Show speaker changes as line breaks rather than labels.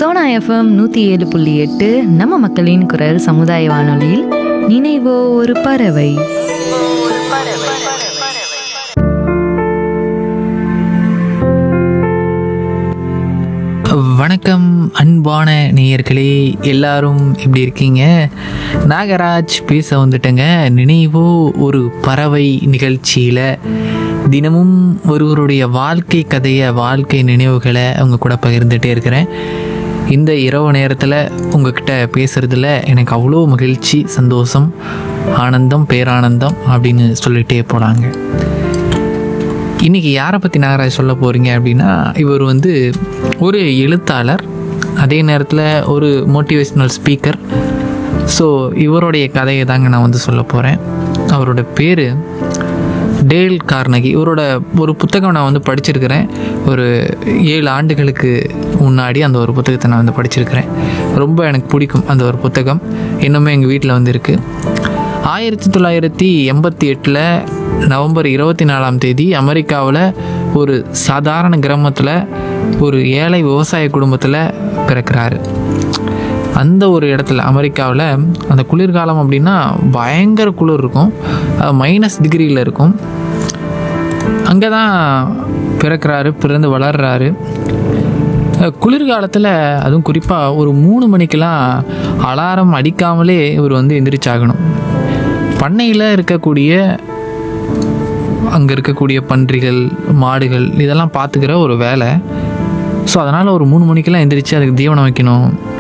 Sona FM நூற்றி ஏழு புள்ளி எட்டு நம்ம மக்களின் குரல் சமுதாய வானொலியில் நினைவோ ஒரு பறவை
வணக்கம் அன்பான நேயர்களே எல்லாரும் எப்படி இருக்கீங்க நாகராஜ் பேச வந்துட்டேங்க நினைவோ ஒரு பறவை நிகழ்ச்சியில் தினமும் ஒருவருடைய வாழ்க்கை கதையை வாழ்க்கை நினைவுகளை அவங்க கூட பகிர்ந்துட்டே இருக்கிறேன் இந்த இரவு நேரத்தில் உங்ககிட்ட பேசுகிறதுல எனக்கு அவ்வளோ மகிழ்ச்சி சந்தோஷம் ஆனந்தம் பேரானந்தம் அப்படின்னு சொல்லிகிட்டே போகிறாங்க இன்றைக்கி யாரை பற்றி நாகராஜ் சொல்ல போகிறீங்க அப்படின்னா இவர் வந்து ஒரு எழுத்தாளர் அதே நேரத்தில் ஒரு மோட்டிவேஷ்னல் ஸ்பீக்கர் ஸோ இவருடைய கதையை தாங்க நான் வந்து சொல்ல போகிறேன் அவரோட பேர் டேல் கார்னகி இவரோட ஒரு புத்தகம் நான் வந்து படிச்சிருக்கிறேன் ஒரு ஏழு ஆண்டுகளுக்கு முன்னாடி அந்த ஒரு புத்தகத்தை நான் வந்து படிச்சிருக்கிறேன் ரொம்ப எனக்கு பிடிக்கும் அந்த ஒரு புத்தகம் இன்னுமே எங்கள் வீட்டில் வந்து இருக்குது ஆயிரத்தி தொள்ளாயிரத்தி எண்பத்தி எட்டில் நவம்பர் இருபத்தி நாலாம் தேதி அமெரிக்காவில் ஒரு சாதாரண கிராமத்தில் ஒரு ஏழை விவசாய குடும்பத்தில் பிறக்கிறாரு அந்த ஒரு இடத்துல அமெரிக்காவில் அந்த குளிர்காலம் அப்படின்னா பயங்கர குளிர் இருக்கும் மைனஸ் டிகிரியில் இருக்கும் அங்கே தான் பிறக்கிறாரு பிறந்து வளர்றாரு அஹ் குளிர்காலத்தில் அதுவும் குறிப்பாக ஒரு மூணு மணிக்கெல்லாம் அலாரம் அடிக்காமலே இவர் வந்து எந்திரிச்சாகணும் பண்ணையில் இருக்கக்கூடிய அங்கே இருக்கக்கூடிய பன்றிகள் மாடுகள் இதெல்லாம் பார்த்துக்கிற ஒரு வேலை ஸோ அதனால் ஒரு மூணு மணிக்கெல்லாம் எந்திரிச்சு அதுக்கு தீவனம் வைக்கணும்